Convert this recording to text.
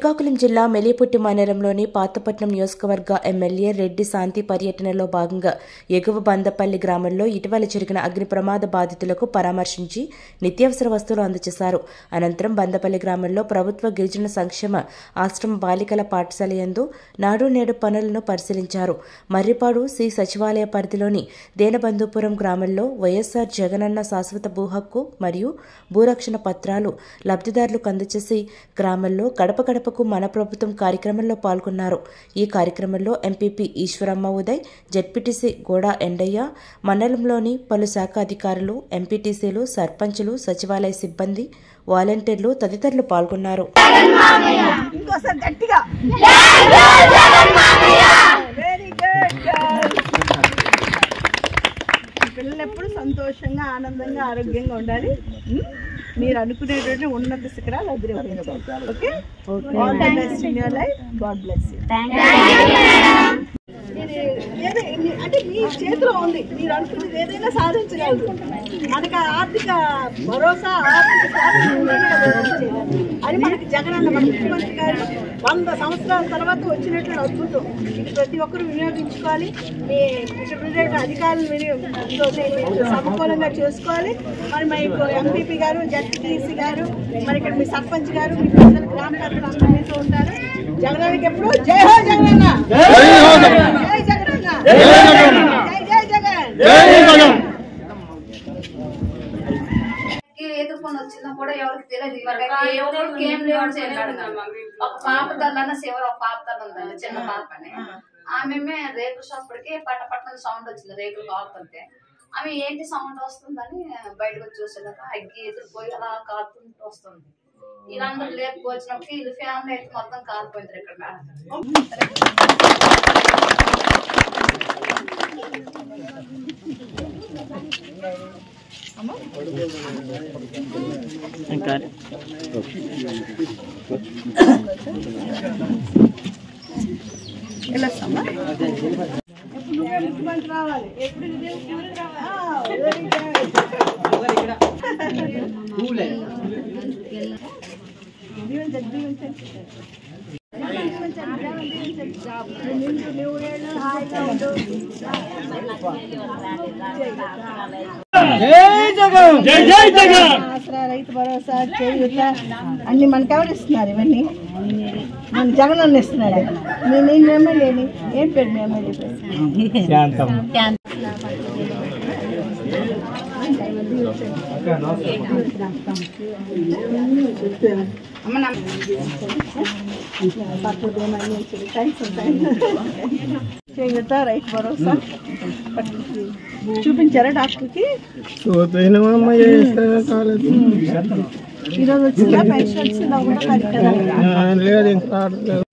శ్రీకాకుళం జిల్లా మెలిపుట్టి మండలంలోని పాతపట్నం నియోజకవర్గ ఎమ్మెల్యే రెడ్డి శాంతి పర్యటనలో భాగంగా ఎగువ బందపల్లి గ్రామంలో ఇటీవల జరిగిన అగ్ని ప్రమాద బాధితులకు పరామర్శించి నిత్యావసర వస్తువులు అందజేశారు అనంతరం బందపల్లి గ్రామంలో ప్రభుత్వ గిరిజన సంక్షేమ ఆశ్రమ బాలికల పాఠశాల యందు నాడు నేడు పనులను పరిశీలించారు మర్రిపాడు సి సచివాలయ పరిధిలోని దేనబంధుపురం గ్రామంలో వైఎస్ఆర్ జగనన్న శాశ్వత భూ హక్కు మరియు భూరక్షణ పత్రాలు లబ్ధిదారులకు అందజేసి గ్రామంలో గడప గడపకు మన ప్రభుత్వం కార్యక్రమంలో పాల్గొన్నారు ఈ కార్యక్రమంలో ఎంపీపీ ఈశ్వరమ్మ ఉదయ్ జెడ్పీటీసీ గోడా ఎండయ్య మండలంలోని పలు శాఖ అధికారులు ఎంపీటీసీలు సర్పంచులు సచివాలయ సిబ్బంది వాలంటీర్లు తదితరులు పాల్గొన్నారు ఇంకోసారి గట్టిగా వెరీ గుడ్ పిల్లలు ఎప్పుడు సంతోషంగా ఆనందంగా ఆరోగ్యంగా ఉండాలి ఉం? మీరు అనుకునేటువంటి ఉన్నత శిఖరాలు అదిరిపోయింది okay all the best in your life God bless you అంటే మీ చేతిలో ఉంది మీరు అనుకున్నది ఏదైనా సాధించగలరు మనకి ఆర్థిక భరోసా ఆర్థిక స్వాతంత్రం ఉంటేనే కదా ఏదైనా చేయగలరు. అది మనకి జగనన్న మన ముఖ్యమంత్రి గారు వంద సంవత్సరాల తర్వాత వచ్చినటువంటి అద్భుతం ఇది ప్రతి ఒక్కరు వినియోగించుకోవాలి మీ ఇక్కడ ఉండేటువంటి అధికారులు వినియోగ సమకూలంగా చేసుకోవాలి మరి మా ఎంపీపీ గారు జడ్పీటీసీ గారు మరి ఇక్కడ మీ సర్పంచ్ గారు మీ ప్రజలు గ్రామ పెద్దలు అందరూ మీతో ఉంటారు జగనానికి ఎప్పుడు జై హో జగనన్న జై జగనన్న జై జై జగన్ ఎదుర్కొని వచ్చినా కూడా ఎవరికి తెలియదు ఇవాళ ఎవరికి ఏం లేవు చేయలేడు ఒక పాప తల్లన్న శివర ఒక పాప తల్ల ఉందండి చిన్న పాపని ఆమె రేకుల షాప్కి పట్టపట్టణ సౌండ్ వచ్చింది రేకులు కాలుతుంటే ఆమె ఏంటి సౌండ్ వస్తుందని బయటకు వచ్చి చూసేలాగా అగ్గి ఎదురుపోయి అలా కాలుతుంటూ వస్తుంది వీళ్ళందరూ లేకపోచ్చినప్పుడు వీళ్ళ ఫ్యామిలీ అయితే మొత్తం కాలిపోయింది ఇక్కడ మేడం వెళ్ళొస్తామా ఎప్పుడు నువ్వే ముఖ్యమంత్రి రావాలి ఎప్పుడు నువ్వే ముఖ్యమంత్రి రావాలి వెరీ గుడ్ దీవించండి దీవించండి నిండు నూరేళ్ళు హాయిగా ఉండు ఆసరా రైతు భరోసా చేయూత అన్ని మనకి ఎవరు ఇస్తున్నారు ఇవన్నీ మన జగన్ అన్న ఇస్తున్నాడు నేను నేను ఎమ్మెల్యేని ఏం పేరు మీ ఎమ్మెల్యే పేరు చేయూత రైతు భరోసా చూపించారా డాక్టర్కి చూద్దామమ్మ చేస్తే కాలేదు ఈరోజు వచ్చిందా పెన్షన్ వచ్చిందా ఒకటో తారీఖు కదా లేదు ఇంకా రావట్లేదు